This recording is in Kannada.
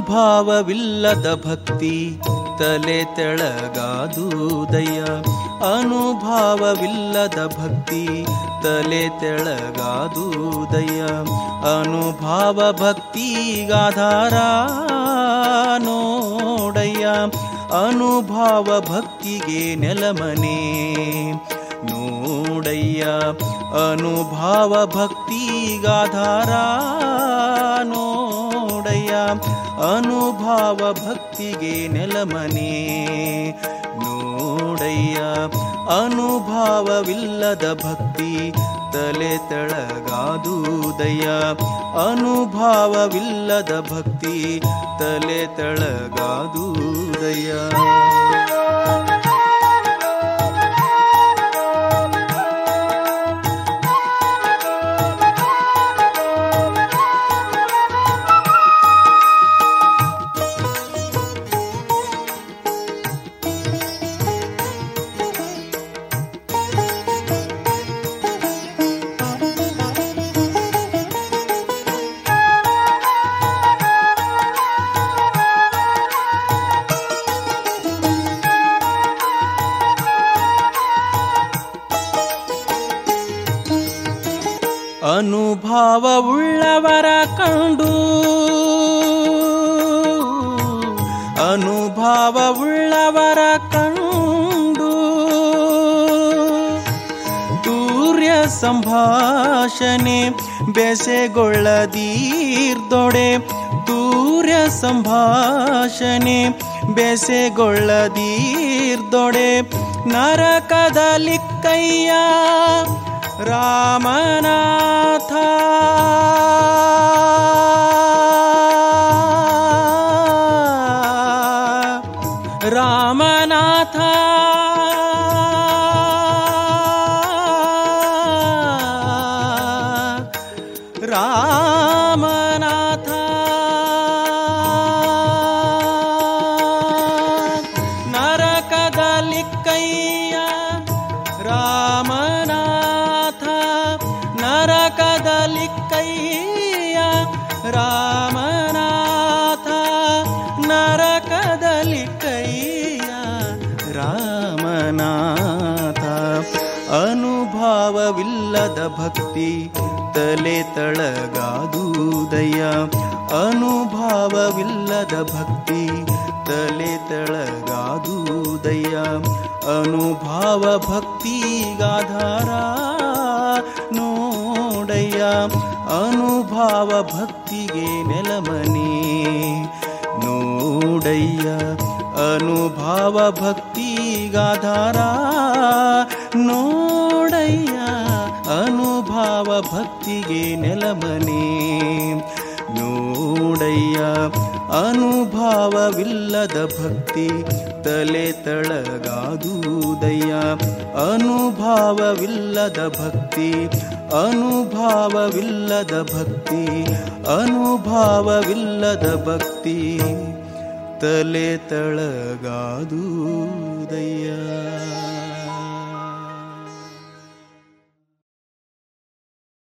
ಅನುಭಾವವಿಲ್ಲದ ಭಕ್ತಿ ತಲೆ ತೆಳಗಾದುದಯ್ಯ ಅನುಭಾವವಿಲ್ಲದ ಭಕ್ತಿ ತಲೆ ತೆಳಗಾದುದಯ್ಯ ಅನುಭಾವ ಭಕ್ತಿಗಾಧಾರ ನೋಡಯ್ಯ ಅನುಭಾವ ಭಕ್ತಿಗೆ ನೆಲಮನೆ ನೋಡಯ್ಯ ಅನುಭಾವ ಭಕ್ತಿಗಾಧಾರ ನೋಡಯ್ಯ ಅನುಭಾವ ಭಕ್ತಿಗೆ ನೆಲಮನೆ ನೋಡಯ್ಯ ಅನುಭಾವವಿಲ್ಲದ ಭಕ್ತಿ ತಲೆ ತೆಳಗಾದುದಯ್ಯ ಅನುಭಾವವಿಲ್ಲದ ಭಕ್ತಿ ತಲೆ ತೆಳಗಾದುದಯ್ಯ ಅನುಭಾವವುಳ್ಳವರ ಕಂಡು ಅನುಭಾವವುಳ್ಳವರ ಕಂಡು ತೂರ್ಯ ಸಂಭಾಷಣೆ ಬೆಸೆಗೊಳ್ಳದೀರ್ದೊಡೆ ತೂರ್ಯ ಸಂಭಾಷಣೆ ಬೆಸೆಗೊಳ್ಳದೀರ್ದೊಡೆ ನರಕದಲ್ಲಿ ಕೈಯ ರಾಮನಾಥ ರಾಮನಾಥ ರಾಮನಾಥ ನರಕದಲ್ಲಿ ಕೈಯ ರಾಮನಾಥ ನರಕದಲ್ಲಿ ಕೈಯ ರಾಮನಾಥ ನರಕದಲ್ಲಿ ಕೈಯ ರಾಮನಾಥ ಅನುಭಾವವಿಲ್ಲದ ಭಕ್ತಿ ತಲೆ ತಳಗಾದುದಯ್ಯ ಅನುಭಾವವಿಲ್ಲದ ಭಕ್ತಿ ತಲೆ ತಳಗಾದುದಯ್ಯ ಅನುಭಾವ ಭಕ್ತಿಗಾಧಾರ ನೋಡಯ್ಯ ಅನುಭಾವ ಭಕ್ತಿಗೆ ನೆಲಮನೆ ನೋಡಯ್ಯ ಅನುಭಾವ ಭಕ್ತಿಗಾಧಾರ ನೋಡಯ್ಯ ಅನುಭಾವ ಭಕ್ತಿಗೆ ನೆಲಮನೆ ನೋಡಯ್ಯ ಅನುಭಾವವಿಲ್ಲದ ಭಕ್ತಿ ತಲೆ ತಳಗಾದುದಯ್ಯ ಅನುಭಾವವಿಲ್ಲದ ಭಕ್ತಿ ಅನುಭಾವವಿಲ್ಲದ ಭಕ್ತಿ ಅನುಭಾವವಿಲ್ಲದ ಭಕ್ತಿ ತಲೆ ತಳಗಾದುದಯ್ಯ